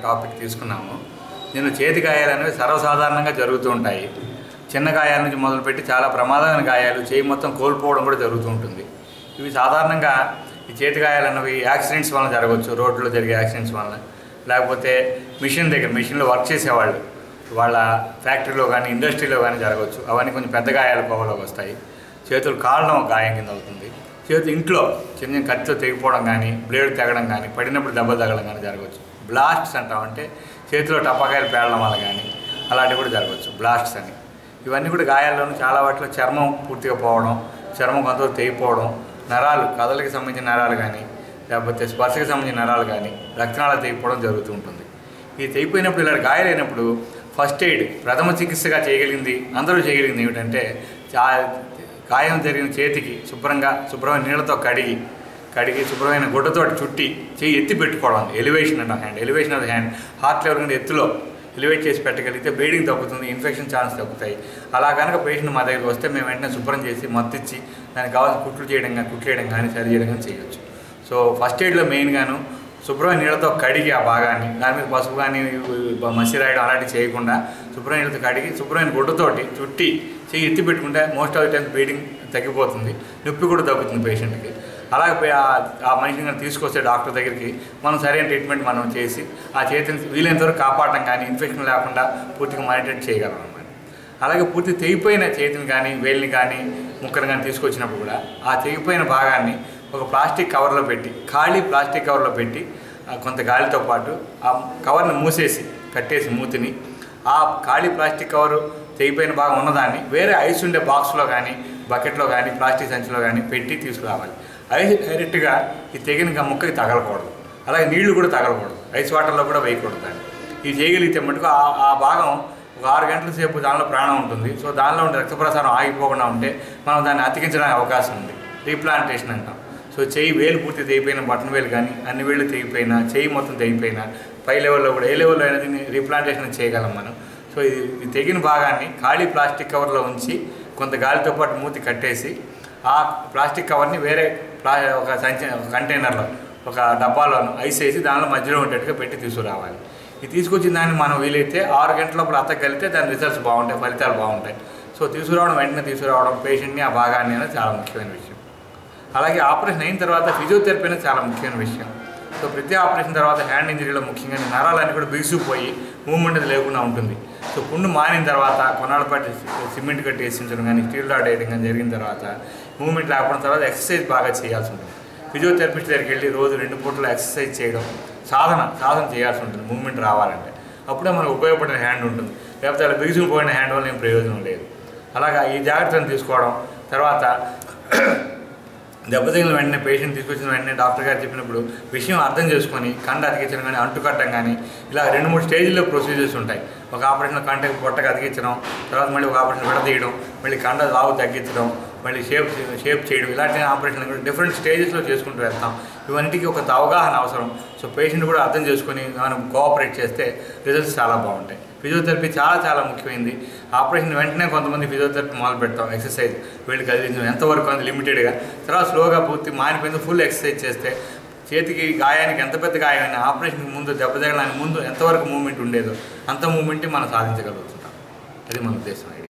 topic తీసుకున్నాము నేను చేతి గాయాలు అనేవి సర్వసాధారణంగా జరుగుతూ ఉంటాయి చిన్న గాయాల నుంచి మొదలుపెట్టి చాలా ప్రమాదమైన గాయాలు చేయి మొత్తం కోల్పోవడం కూడా జరుగుతూ ఉంటుంది ఇవి సాధారణంగా ఈ చేతి గాయాలు అన్నవి యాక్సిడెంట్స్ వలన జరగవచ్చు రోడ్లో జరిగే యాక్సిడెంట్స్ వలన లేకపోతే మిషన్ దగ్గర మిషన్లో వర్క్ చేసేవాళ్ళు వాళ్ళ ఫ్యాక్టరీలో కానీ ఇండస్ట్రీలో కానీ జరగవచ్చు అవన్నీ కొంచెం పెద్ద గాయాలు కోవలోకి వస్తాయి చేతులు కాలడం ఒక గాయం కింద అవుతుంది చేతి ఇంట్లో చిన్న చిన్న కత్తితో తెగిపోవడం కానీ బ్లేడ్ తెగడం కానీ పడినప్పుడు దెబ్బలు తగలడం కానీ జరగవచ్చు బ్లాస్ట్స్ అంటాం అంటే చేతిలో టపాకాయలు పేలడం వల్ల కానీ అలాంటివి కూడా జరగవచ్చు బ్లాస్ట్స్ అని ఇవన్నీ కూడా గాయాల్లోనూ చాలా వాటిలో చర్మం పూర్తిగా పోవడం చర్మం కొంతవరకు తెగిపోవడం నరాలు కథలకి సంబంధించిన నరాలు కానీ లేకపోతే స్పర్శకి సంబంధించిన నరాలు కానీ రక్తనాళాలు తెగిపోవడం జరుగుతూ ఉంటుంది ఈ తెగిపోయినప్పుడు ఇలా గాయాలైనప్పుడు ఫస్ట్ ఎయిడ్ ప్రథమ చికిత్సగా చేయగలిగింది అందరూ చేయగలిగింది ఏమిటంటే చా గాయం జరిగిన చేతికి శుభ్రంగా శుభ్రమైన నీళ్ళతో కడిగి కడిగి శుభ్రమైన గుడ్డతో చుట్టి చేయి ఎత్తి పెట్టుకోవడం ఎలివేషన్ అంటాం hand elevation of hand heart level నుండి ఎత్తులో ఎలివేట్ చేసి పెట్టగలిగితే బ్లీడింగ్ తగ్గుతుంది ఇన్ఫెక్షన్ ఛాన్స్ తగ్గుతాయి అలా కనుక పేషెంట్ మా దగ్గరికి వస్తే మేము వెంటనే శుభ్రం చేసి మత్తిచ్చి దానికి కావాల్సిన కుట్లు చేయడం కానీ కుట్లు వేయడం కానీ సరి చేయడం కానీ చేయొచ్చు సో ఫస్ట్ ఎయిడ్లో మెయిన్గాను శుభ్రమైన నీళ్ళతో కడిగి ఆ భాగాన్ని దాని మీద పసుపు కానీ మసి రాయడం అలాంటివి చేయకుండా శుభ్రమైన నీళ్ళతో కడిగి శుభ్రమైన గుడ్డతోటి చుట్టి చెయ్యి ఎత్తి పెట్టుకుంటే most of the times bleeding తగ్గిపోతుంది నొప్పి కూడా తగ్గుతుంది పేషెంట్కి అలాగే పోయి ఆ ఆ మనిషిని కనుక తీసుకొస్తే డాక్టర్ దగ్గరికి మనం సరైన ట్రీట్మెంట్ మనం చేసి ఆ చేతిని వీలైనంత వరకు కాపాడడం కానీ ఇన్ఫెక్షన్ లేకుండా పూర్తిగా మానిటర్ చేయగలం అన్నమాట అలాగే పూర్తి తెగిపోయిన చేతిని కానీ వేలిని కానీ ముక్కను కానీ తీసుకొచ్చినప్పుడు కూడా ఆ తెగిపోయిన భాగాన్ని ఒక ప్లాస్టిక్ కవర్లో పెట్టి ఖాళీ ప్లాస్టిక్ కవర్లో పెట్టి ఆ కొంత గాలితో పాటు ఆ కవర్ని మూసేసి కట్టేసి మూతిని ఆ ఖాళీ ప్లాస్టిక్ కవరు తెగిపోయిన భాగం ఉన్నదాన్ని వేరే ఐస్ ఉండే బాక్స్లో కానీ బకెట్లో కానీ ప్లాస్టిక్ సంచిలో కానీ పెట్టి తీసుకురావాలి ఐస్ డైరెక్ట్గా ఈ తెగిన ముక్కకి తగలకూడదు అలాగే నీళ్లు కూడా తగలకూడదు ఐస్ వాటర్లో కూడా వేయకూడదు దాన్ని ఇది చేయగలిగితే మటుకు ఆ ఆ భాగం ఒక ఆరు గంటల సేపు దానిలో ప్రాణం ఉంటుంది సో దానిలో ఉండే రక్త ప్రసారం ఆగిపోకుండా ఉంటే మనం దాన్ని అతికించడానికి అవకాశం ఉంది రీప్లాంటేషన్ అంటాం సో చెయ్యి వేలు పూర్తి తెగిపోయిన బటన్ వేలు కానీ అన్ని వేళ్ళు తెగిపోయినా చెయ్యి మొత్తం తెగిపోయినా పై లెవెల్లో కూడా ఏ లెవెల్లో అయినా దీన్ని రీప్లాంటేషన్ చేయగలం మనం సో ఇది ఈ తెగిన భాగాన్ని ఖాళీ ప్లాస్టిక్ కవర్లో ఉంచి కొంత గాలితో పాటు మూతి కట్టేసి ఆ ప్లాస్టిక్ కవర్ని వేరే ప్లా ఒక సంచి ఒక కంటైనర్లో ఒక డబ్బాలోను ఐస్ వేసి దానిలో మధ్యలో ఉండేట్టుగా పెట్టి తీసుకురావాలి ఇది తీసుకొచ్చిన దాన్ని మనం వీలైతే ఆరు గంటల లోపల అత్తగలిగితే దాని రిజల్ట్స్ బాగుంటాయి ఫలితాలు బాగుంటాయి సో తీసుకురావడం వెంటనే తీసుకురావడం పేషెంట్ని ఆ భాగాన్ని అనేది చాలా ముఖ్యమైన విషయం అలాగే ఆపరేషన్ అయిన తర్వాత ఫిజియోథెరపీ అనేది చాలా ముఖ్యమైన విషయం సో ప్రతి ఆపరేషన్ తర్వాత హ్యాండ్ ఇంజరీలో ముఖ్యంగా ఈ నరాలన్నీ కూడా బిగుసుకుపోయి మూవ్మెంట్ అది లేకుండా ఉంటుంది సో పుండు మానిన తర్వాత కొన్నాళ్ళ పాటు సిమెంట్ కట్టి వేసించడం కానీ స్టీల్ రాడ్ వేయడం కానీ జరిగిన తర్వాత మూవ్మెంట్ లేకపోవడం తర్వాత ఎక్సర్సైజ్ బాగా చేయాల్సి ఉంటుంది ఫిజియోథెరపిస్ట్ దగ్గరికి వెళ్ళి రోజు రెండు పూటలు ఎక్సర్సైజ్ చేయడం సాధన సాధన చేయాల్సి ఉంటుంది మూవ్మెంట్ రావాలంటే అప్పుడే మనకు ఉపయోగపడిన హ్యాండ్ ఉంటుంది లేకపోతే అలా బిగుసుకుపోయిన హ్యాండ్ వల్ల ఏం ప్రయోజనం లేదు అలాగా ఈ జాగ్రత్తను తీసుకోవడం తర్వాత దెబ్బతగిన వెంటనే పేషెంట్ తీసుకొచ్చిన వెంటనే డాక్టర్ గారు చెప్పినప్పుడు విషయం అర్థం చేసుకొని కండ అతికించడం కానీ అంటుకట్టడం కానీ ఇలా రెండు మూడు స్టేజ్లో ప్రొసీజర్స్ ఉంటాయి ఒక ఆపరేషన్ కంట పొట్టకు అతికించడం తర్వాత మళ్ళీ ఒక ఆపరేషన్ విడదీయడం మళ్ళీ కండ లావు తగ్గించడం మళ్ళీ షేప్ షేప్ చేయడం ఇలాంటి ఆపరేషన్ కూడా డిఫరెంట్ స్టేజెస్లో చేసుకుంటూ వెళ్తాం ఇవన్నిటికీ ఒక అవగాహన అవసరం సో పేషెంట్ కూడా అర్థం చేసుకొని మనం కోఆపరేట్ చేస్తే రిజల్ట్స్ చాలా బాగుంటాయి ఫిజియోథెరపీ చాలా చాలా ముఖ్యమైనది ఆపరేషన్ వెంటనే కొంతమంది ఫిజియోథెరపీ మొదలు పెడతాం ఎక్సర్సైజ్ వీళ్ళు కదిలించడం ఎంతవరకు అంత లిమిటెడ్గా తర్వాత స్లోగా పూర్తి మానిపోయింది ఫుల్ ఎక్సర్సైజ్ చేస్తే చేతికి గాయానికి ఎంత పెద్ద గాయమైనా ఆపరేషన్కి ముందు దెబ్బ తగలడానికి ముందు ఎంతవరకు మూమెంట్ ఉండేదో అంత మూమెంట్ మనం సాధించగలుగుతుంటాం అది మన ఉద్దేశం